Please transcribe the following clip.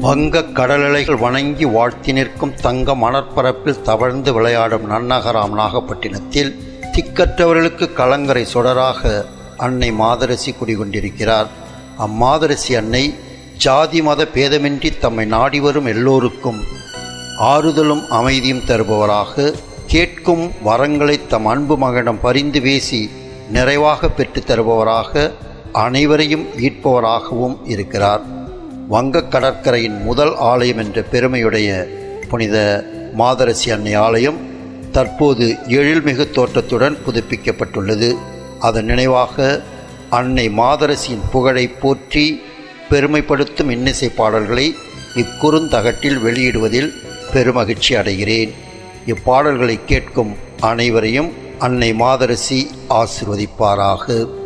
வங்கக் கடலலைகள் வணங்கி வாழ்த்தி நிற்கும் தங்க மணற்பரப்பில் தவழ்ந்து விளையாடும் நன்னகராம் நாகப்பட்டினத்தில் திக்கற்றவர்களுக்கு கலங்கரை சுடராக அன்னை மாதரசி குடிகொண்டிருக்கிறார் அம்மாதரசி அன்னை ஜாதி மத பேதமின்றி தம்மை நாடி வரும் எல்லோருக்கும் ஆறுதலும் அமைதியும் தருபவராக கேட்கும் வரங்களை தம் அன்பு மகனிடம் பரிந்து பேசி நிறைவாக பெற்றுத் தருபவராக அனைவரையும் ஈர்ப்பவராகவும் இருக்கிறார் வங்கக் கடற்கரையின் முதல் ஆலயம் என்ற பெருமையுடைய புனித மாதரசி அன்னை ஆலயம் தற்போது எழில்மிகு தோற்றத்துடன் புதுப்பிக்கப்பட்டுள்ளது அதன் நினைவாக அன்னை மாதரசியின் புகழை போற்றி பெருமைப்படுத்தும் இன்னிசை பாடல்களை இக்குறுந்தகட்டில் வெளியிடுவதில் பெருமகிழ்ச்சி அடைகிறேன் இப்பாடல்களை கேட்கும் அனைவரையும் அன்னை மாதரசி ஆசிர்வதிப்பாராக